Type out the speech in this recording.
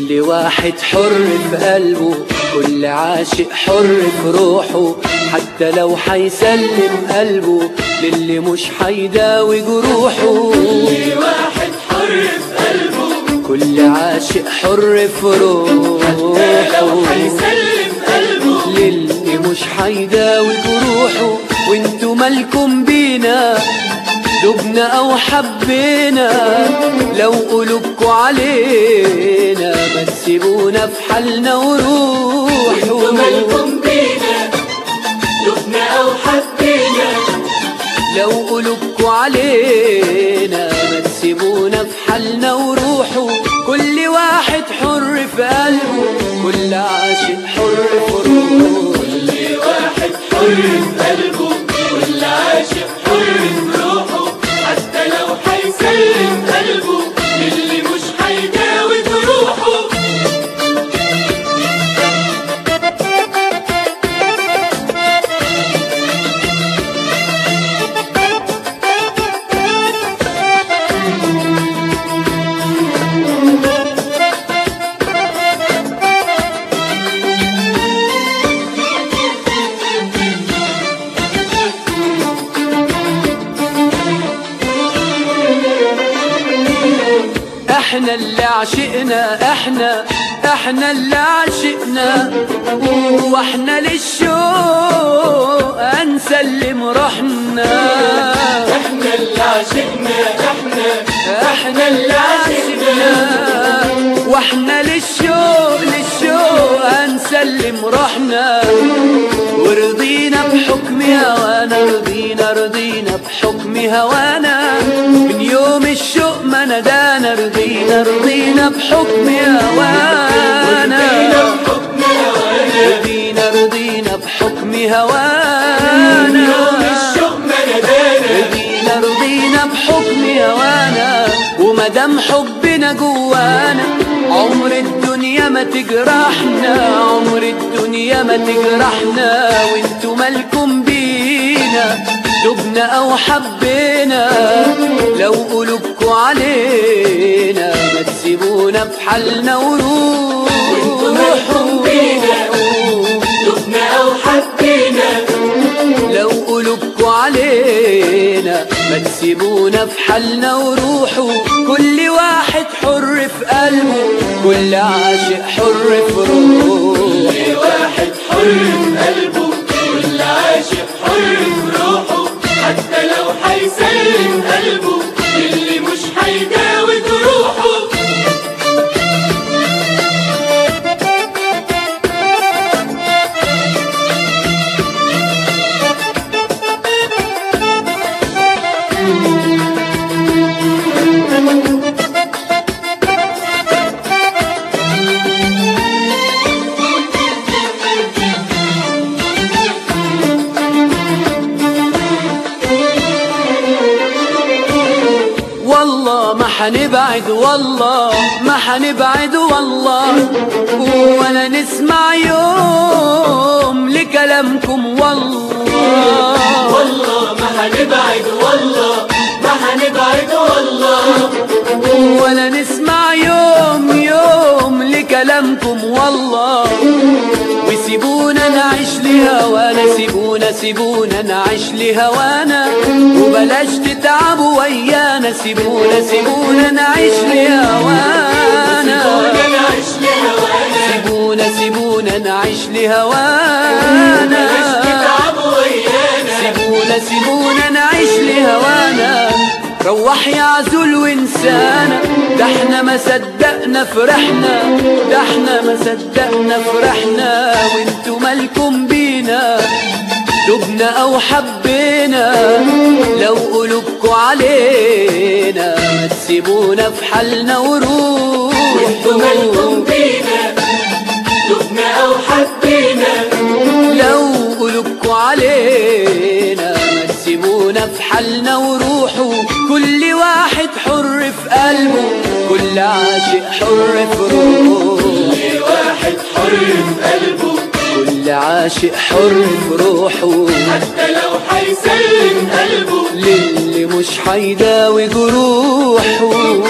كل واحد حر في قلبه كل عاشق حر في روحه حتى لو حيسلم قلبه للي مش حيداوي جروحه كل واحد حر في قلبه كل عاشق حر في حتى لو روحه حيسلم قلبه للي مش حيداوي جروحه وانتوا مالكم بينا دبنا او حبينا لو قلوبكوا علينا ما تسيبونا في حالنا وانتوا وروحوا مالكم بينا دبنا او حبينا لو قلوبكوا علينا ما تسيبونا في حالنا وروحوا كل واحد حر في قلبه كل عاشق حر في روحه كل واحد حر في قلبه كل عاشق حر في روحه حتى لو حيسلم قلبه للي مش حيداوي جروحه احنا اللي عشقنا احنا احنا اللي عشقنا واحنا للشوق هنسلم روحنا احنا اللي عشقنا احنا احنا اللي عشقنا واحنا للشوق للشوق هنسلم روحنا ورضينا بحكم هوانا رضينا رضينا بحكم هوانا من يوم الشوق ما ندانا رضينا رضينا بحكم هوانا بحكم هوانا رضينا رضينا بحكم هوانا يوم الشوق ما ندانا رضينا رضينا بحكم هوانا ومدام حبنا جوانا عمر الدنيا ما تجرحنا عمر الدنيا ما تجرحنا وانتوا مالكم بينا دبنا او حبينا لو قلوبكوا علينا ما تسيبونا بحالنا وانتوا مالكم بينا وروحوا دبنا او حبينا لو قلوبكوا علينا ما تسيبونا في حالنا وروحوا كل واحد حر في قلبه كل عاشق حر في روحه كل واحد حر في قلبه كل عاشق حر في روحه حتى لو حيسلم قلبه للي مش حيداوي جروحه والله ما حنبعد والله ما حنبعد والله ولا نسمع يوم لكلامكم والله والله ما هنبعد والله ما هنبعد والله ولا نسمع يوم يوم لكلامكم والله وسيبونا نعيش لهوانا سيبونا سيبونا نعيش لهوانا وبلاش تتعبوا ويانا سيبونا سيبونا نعيش لهوانا وانا نعيش لهوانا سيبونا سيبونا نعيش لهوانا مش تتعبوا ويانا سيبونا سيبونا نعيش لهوانا روح يا عزول وانسانا ده احنا ما صدقنا فرحنا ده احنا ما صدقنا فرحنا وانتوا مالكم بينا دبنا او حبينا لو قلوبكوا علينا ما تسيبونا في حالنا وانتوا مالكم وروحوا بينا دبنا او حبينا لو قلوبكوا علينا ما تسيبونا في حالنا وروحوا كل واحد حر في قلبه كل عاشق حر في روحه كل واحد حر في قلبه كل عاشق حر في روحه حتى لو حيسلم قلبه للي مش حيداوي جروحه